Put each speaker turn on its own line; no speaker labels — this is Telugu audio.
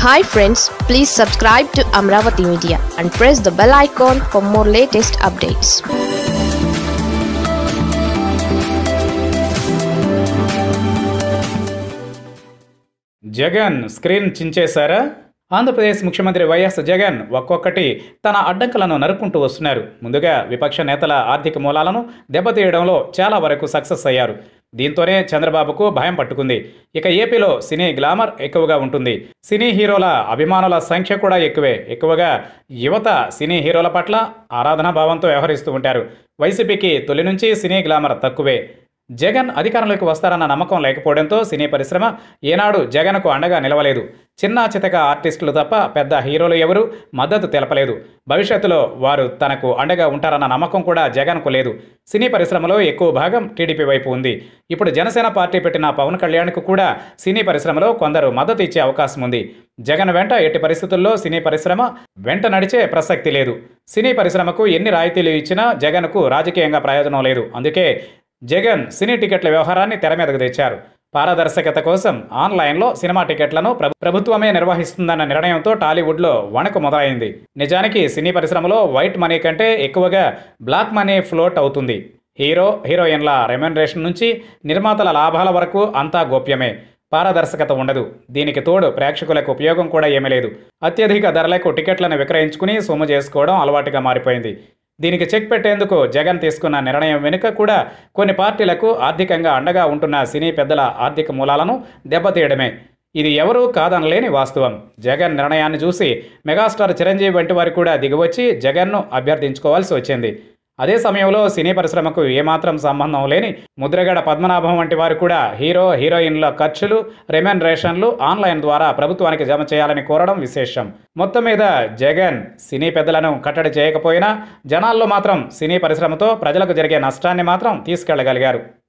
hi friends please subscribe to Amaravati media and press the bell icon for more latest updates
Jagan screen చించేశారా Andhra Pradesh ముఖ్యమంత్రి వైఎస్ జగన్ ఒక్కొక్కటి తన అడ్డంకులను నరుక్కుంటూ వస్తున్నారు ముందుగా విపక్ష నేతల ఆర్థిక మూలాలను దెబ్బతీయడంలో చాలా వరకు సక్సెస్ అయ్యారు దీంతోనే చంద్రబాబుకు భయం పట్టుకుంది ఇక ఏపీలో సినీ గ్లామర్ ఎక్కువగా ఉంటుంది సినీ హీరోల అభిమానుల సంఖ్య కూడా ఎక్కువే ఎక్కువగా యువత సినీ హీరోల పట్ల ఆరాధనా భావంతో వ్యవహరిస్తూ ఉంటారు వైసీపీకి తొలి నుంచి సినీ గ్లామర్ తక్కువే జగన్ అధికారంలోకి వస్తారన్న నమ్మకం లేకపోవడంతో సినీ పరిశ్రమ ఏనాడు జగన్కు అండగా నిలవలేదు చిన్న చితక ఆర్టిస్టులు తప్ప పెద్ద హీరోలు ఎవరూ మద్దతు తెలపలేదు భవిష్యత్తులో వారు తనకు అండగా ఉంటారన్న నమ్మకం కూడా జగన్కు లేదు సినీ పరిశ్రమలో ఎక్కువ భాగం టీడీపీ వైపు ఉంది ఇప్పుడు జనసేన పార్టీ పెట్టిన పవన్ కళ్యాణ్కు కూడా సినీ పరిశ్రమలో కొందరు మద్దతు ఇచ్చే అవకాశం ఉంది జగన్ వెంట ఎట్టి పరిస్థితుల్లో సినీ పరిశ్రమ వెంట నడిచే ప్రసక్తి లేదు సినీ పరిశ్రమకు ఎన్ని రాయితీలు ఇచ్చినా జగన్కు రాజకీయంగా ప్రయోజనం లేదు అందుకే జగన్ సినీ టికెట్ల వ్యవహారాన్ని తెర మీదకు తెచ్చారు పారదర్శకత కోసం ఆన్లైన్లో సినిమా టికెట్లను ప్రభు- ప్రభుత్వమే నిర్వహిస్తుందన్న నిర్ణయంతో టాలీవుడ్లో వణకు మొదలైంది నిజానికి సినీ పరిశ్రమలో వైట్ మనీ కంటే ఎక్కువగా బ్లాక్ మనీ ఫ్లోట్ అవుతుంది హీరో హీరోయిన్ల రెమ్యునరేషన్ నుంచి నిర్మాతల లాభాల వరకు అంతా గోప్యమే పారదర్శకత ఉండదు దీనికి తోడు ప్రేక్షకులకు ఉపయోగం కూడా ఏమీ లేదు అత్యధిక ధరలకు టికెట్లను విక్రయించుకుని సొమ్ము చేసుకోవడం అలవాటుగా మారిపోయింది దీనికి చెక్ పెట్టేందుకు జగన్ తీసుకున్న నిర్ణయం వెనుక కూడా కొన్ని పార్టీలకు ఆర్థికంగా అండగా ఉంటున్న సినీ పెద్దల ఆర్థిక మూలాలను దెబ్బతీయడమే ఇది ఎవరూ కాదనలేని వాస్తవం జగన్ నిర్ణయాన్ని చూసి మెగాస్టార్ చిరంజీవి వంటి వారు కూడా దిగివచ్చి జగన్ను అభ్యర్థించుకోవాల్సి వచ్చింది అదే సమయంలో సినీ పరిశ్రమకు ఏమాత్రం సంబంధం లేని ముద్రగడ పద్మనాభం వంటి వారు కూడా హీరో హీరోయిన్ల ఖర్చులు రెమ్యునరేషన్లు ఆన్లైన్ ద్వారా ప్రభుత్వానికి జమ చేయాలని కోరడం విశేషం మొత్తం మీద జగన్ సినీ పెద్దలను కట్టడి చేయకపోయినా జనాల్లో మాత్రం సినీ పరిశ్రమతో ప్రజలకు జరిగే నష్టాన్ని మాత్రం తీసుకెళ్లగలిగారు